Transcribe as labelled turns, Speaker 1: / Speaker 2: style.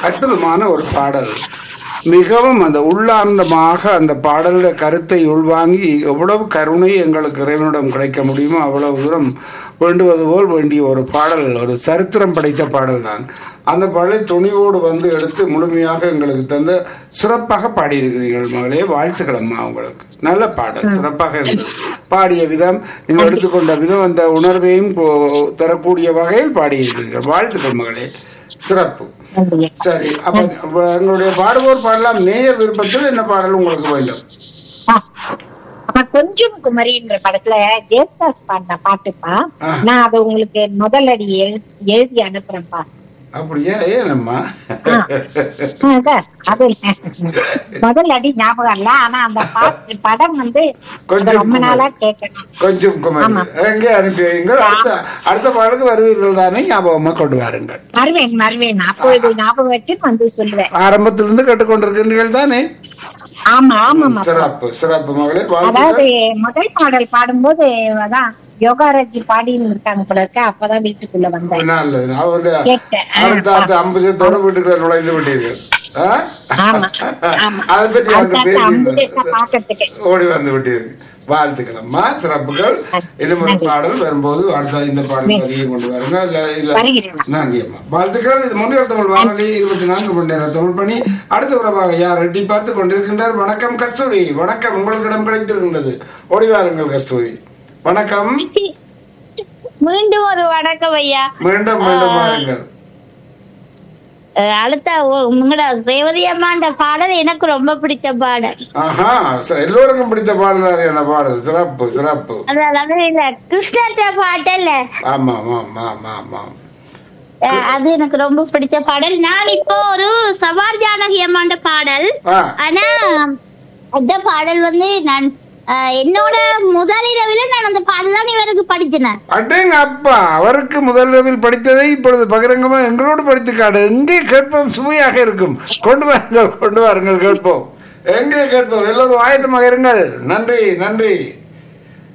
Speaker 1: அற்புதமான ஒரு பாடல் மிகவும் அந்த உள்ளார்ந்தமாக அந்த பாடலுடைய கருத்தை உள்வாங்கி எவ்வளவு கருணை எங்களுக்கு இறைவனிடம் கிடைக்க முடியுமோ அவ்வளவு தூரம் வேண்டுவது போல் வேண்டிய ஒரு பாடல் ஒரு சரித்திரம் படைத்த பாடல் தான் அந்த பாடலை துணிவோடு வந்து எடுத்து முழுமையாக எங்களுக்கு தந்து சிறப்பாக பாடியிருக்கிறீர்கள் மகளே வாழ்த்துக்கள் அம்மா உங்களுக்கு நல்ல பாடல் சிறப்பாக இருந்தது பாடிய விதம் நீங்கள் எடுத்துக்கொண்ட விதம் அந்த உணர்வையும் போ- தரக்கூடிய வகையில் பாடியிருக்கிறீர்கள் வாழ்த்துக்கள் மகளே சிறப்பு
Speaker 2: நன்றி
Speaker 1: சரி அப்ப அப்ப எங்களுடைய பாடுவோர் பாடலாம் நேயர் விருப்பத்தில் என்ன பாடல் உங்களுக்கு வேண்டும்
Speaker 2: ஆ. அப்ப கொஞ்சம் குமரின்ற படத்துல ஜெயதாஸ் பாடின பாட்டுப்பா
Speaker 1: ஆ.
Speaker 2: நான் அதை உங்களுக்கு முதல் அடி எழு- எழுதி அனுப்புறேன்ப்பா
Speaker 1: அப்படியா ஏனம்மா
Speaker 2: ஆ. ஆ, சார், அது முதல் அடி ஞாபகம் இல்ல ஆனா அந்த பாட்டு படம் வந்து
Speaker 1: கொஞ்சம்
Speaker 2: ரொம்ப நாளா கேட்கணும்
Speaker 1: கொஞ்சம் குமரி
Speaker 2: ஆமா.
Speaker 1: எங்கே அனுப்பி வையுங்கள் அடுத்த அடுத்த பாடலுக்கு வருவீர்கள் தானே ஞாபகமா கொண்டு வாருங்கள்
Speaker 2: வருவேன் வருவேன் அப்பொழுது ஞாபகம் வச்சு வந்து சொல்லுவேன்
Speaker 1: ஆரம்பத்திலிருந்து கேட்டுக்கொண்டிருக்கின்றீர்கள் தானே
Speaker 2: ஆமா ஆமாமா
Speaker 1: சிறப்பு சிறப்பு மகளே
Speaker 2: அதாவது
Speaker 1: வாழ்த்துக்கள்
Speaker 2: முதல் பாடல் பாடும்போது அதான் யோகாராஜி பாடின்னு இருக்காங்க போல இருக்க அப்பதான் வீட்டுக்குள்ள வந்தேன்
Speaker 1: நல்லது அவருடைய
Speaker 2: கேட்டேன். ஆ,
Speaker 1: அடுத்த அடுத்த அம்புஜத்தோட வீட்டுக்குள்ள நுழைந்து விட்டீர்கள் ஆ?
Speaker 2: ஆமா ஆமா
Speaker 1: அதை பற்றி அங்கு
Speaker 2: அடுத்த அம்புஜத்தை
Speaker 1: பேசி
Speaker 2: பாக்கிறதுக்கு
Speaker 1: ஓடி வந்து விட்டீர்கள் வாழ்த்துக்கள் அம்மா சிறப்புகள் இன்னும் ஒரு பாடல் வரும்போது அடுத்த இந்த பாடல் வரியும் கொண்டு வாருங்க இல்ல இல்ல
Speaker 2: வருகிறேன்.
Speaker 1: நன்றி அம்மா வாழ்த்துக்கள் இது முன்னியர் தமிழ் வானொலி இருபத்தி நான்கு மணி நேரம் தமிழ் பணி அடுத்த உறவாக யார் எட்டி பார்த்து கொண்டிருக்கின்றார் வணக்கம் கஸ்தூரி வணக்கம் உங்களுக்கு இடம் கிடைத்திருக்கின்றது ஓடி வாருங்கள் கஸ்தூரி வணக்கம்
Speaker 3: மீண்டும் ஒரு வணக்கம் ஐயா
Speaker 1: மீண்டும் மீண்டும் வாருங்கள்
Speaker 3: அஹ் அடுத்த ஒ- உங்களோட ரேவதி அம்மாண்ட பாடல் எனக்கு ரொம்ப பிடிச்ச பாடல்
Speaker 1: ஆஹா ச- எல்லோருக்கும் பிடித்த பாடல் தானே அந்த பாடல் சிறப்பு சிறப்பு
Speaker 3: அதாவது இந்த கிருஷ்ணத்த பாட்டல்ல
Speaker 1: ஆமா ஆமா ஆமா ஆமா ஆமா
Speaker 3: அஹ் அது எனக்கு ரொம்ப பிடிச்ச பாடல் நான் இப்போ ஒரு சவார் ஜானகி அம்மாண்ட பாடல்
Speaker 1: ஆ
Speaker 3: ஆனா அந்த பாடல் வந்து நான் அஹ், என்னோட முதல் இரவில நான் அந்த பாடல் தான் இவருக்கு படிச்சினேன்
Speaker 1: அடேங்க அப்பா அவருக்கு முதல் லெவல் படித்ததை இப்பொழுது பகிரங்கமா எங்களோடு படித்து காடு எங்கே கேட்போம் சுவையாக இருக்கும் கொண்டு வாருங்கள் கொண்டு வாருங்கள் கேட்போம் எங்கே கேட்போம் எல்லோரும் ஆயத்தமாக இருங்கள் நன்றி நன்றி